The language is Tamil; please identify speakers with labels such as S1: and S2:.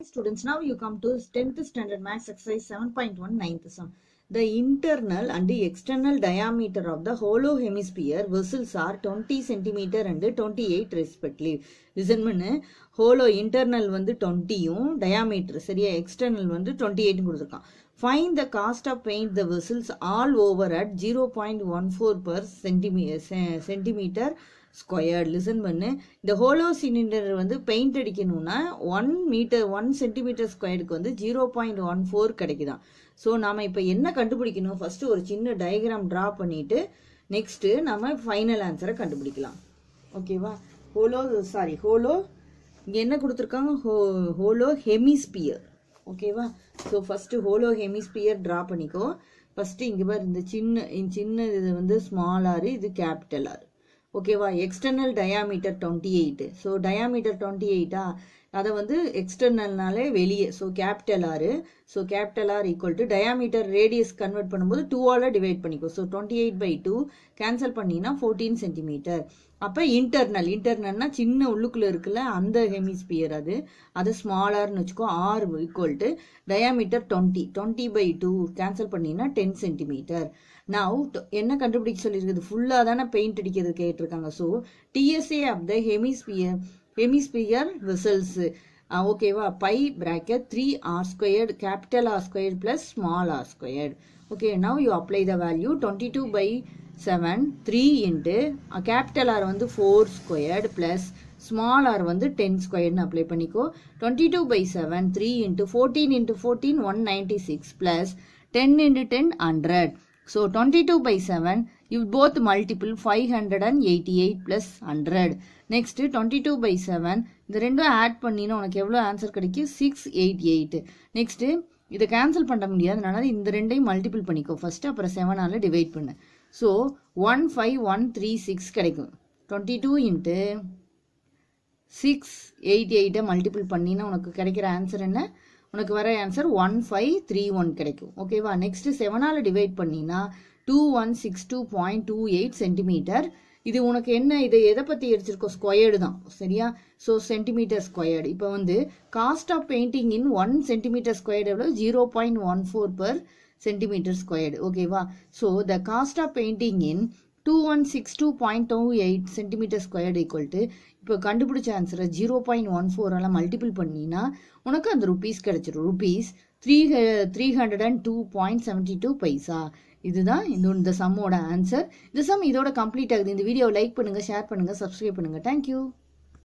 S1: Students, now you come to 10th standard maths exercise 7.1 ninth sum. The internal and the external diameter of the hollow hemisphere vessels are 20 centimeter and 28 respectively. Listen பண்ணு hollow internal வந்து 20யும் diameter சரியா external வந்து 28 கொடுத்துருக்கான். Find the cost of paint the vessels all over at 0.14 per centimeter, centimeter squared listen பண்ணு இந்த ஹோலோ சிலிண்டர் வந்து பெயிண்ட் அடிக்கணும்னா ஒன் மீட்டர் ஒன் சென்டிமீட்டர் ஸ்கொயருக்கு வந்து ஜீரோ பாயிண்ட் ஒன் ஃபோர் கிடைக்குதான் ஸோ நாம் இப்போ என்ன கண்டுபிடிக்கணும் ஃபர்ஸ்ட் ஒரு சின்ன டயக்ராம் ட்ரா பண்ணிட்டு நெக்ஸ்ட் நம்ம ஃபைனல் ஆன்சரை கண்டுபிடிக்கலாம் ஓகேவா ஹோலோ சாரி ஹோலோ இங்கே என்ன கொடுத்துருக்காங்க ஹோ ஹோலோ ஹெமிஸ்பியர் ஓகேவா so first hollow hemisphere draw பண்ணிக்கோ ஃபஸ்ட்டு இங்கே பாரு இந்த சின்ன இந்த சின்ன இது வந்து ஸ்மால் ஆர் இது கேபிட்டல் ஆர் ஓகேவா external diameter twenty eight so diameter twenty எயிட்டா அதை வந்து எக்ஸ்டர்னல்னாலே வெளியே so capital R so capital R equal to diameter radius convert பண்ணும்போது டூவால் டிவைட் பண்ணிக்கோ so twenty eight by two cancel பண்ணினா ஃபோர்டீன் சென்டிமீட்டர் அப்போ இன்டர்னல் இன்டர்னல்னா சின்ன உள்ளுக்குள்ளே இருக்குல்ல அந்த ஹெமிஸ்பியர் அது அது ஸ்மாலர்னு வச்சுக்கோ R equal to diameter twenty twenty by two cancel பண்ணினா டென் சென்டிமீட்டர் நவ் என்ன கண்டுபிடிக்க சொல்லியிருக்குது ஃபுல்லாக தானே பெயிண்ட் அடிக்கிறது கேட்டிருக்காங்க so TSA of the hemisphere hemisphere vessels ஓகேவா pi bracket three R squared capital R squared plus small R squared okay now you apply the value twenty two by seven three into capital R வந்து four squared plus small R வந்து டென் ஸ்கொயர்னு அப்ளை பண்ணிக்கோ twenty two by seven three into fourteen into fourteen one ninety six plus ten into ten hundred So 22 by 7, you both multiple 588 plus 100. Next 22 by 7, இந்த ரெண்டும் ஆட் பண்ணினா உனக்கு எவ்வளோ ஆன்சர் கிடைக்கும் சிக்ஸ் எயிட் எயிட் நெக்ஸ்ட்டு இதை கேன்சல் பண்ண முடியாதனால இந்த ரெண்டையும் மல்டிபிள் பண்ணிக்கோ ஃபர்ஸ்ட் அப்புறம் செவனால் டிவைட் பண்ணு so one five one three six கிடைக்கும் twenty two into six eight எயிட்டை மல்டிபிள் பண்ணினா உனக்கு கிடைக்கிற ஆன்சர் என்ன உனக்கு வர answer one five three one கிடைக்கும் ஓகேவா நெக்ஸ்ட் செவனால் டிவைட் பண்ணினா two one six two point two eight centimetre இது உனக்கு என்ன இது எதை பற்றி எடுத்திருக்கோம் ஸ்கொயர்டு தான் சரியா ஸோ சென்டிமீட்டர் ஸ்கொயர்டு இப்போ வந்து cost of painting in one centimetre squared எவ்வளோ zero point one four per centimetre squared ஓகேவா so the cost of painting in two one six two point two eight centimetre squared equal to இப்போ கண்டுபிடிச்ச ஆன்சரை ஜீரோ பாயிண்ட் ஒன் ஃபோரால் மல்டிபிள் பண்ணினா உனக்கு அந்த ருபீஸ் கிடைச்சிடும் rupees three three hundred and two point seventy two paisa இதுதான் இந்த இந்த சம்மோட ஆன்சர் இந்த சம் இதோட கம்ப்ளீட் ஆகுது இந்த வீடியோ லைக் பண்ணுங்கள் ஷேர் பண்ணுங்கள் சப்ஸ்கிரைப் பண்ணுங்கள் தேங்க்யூ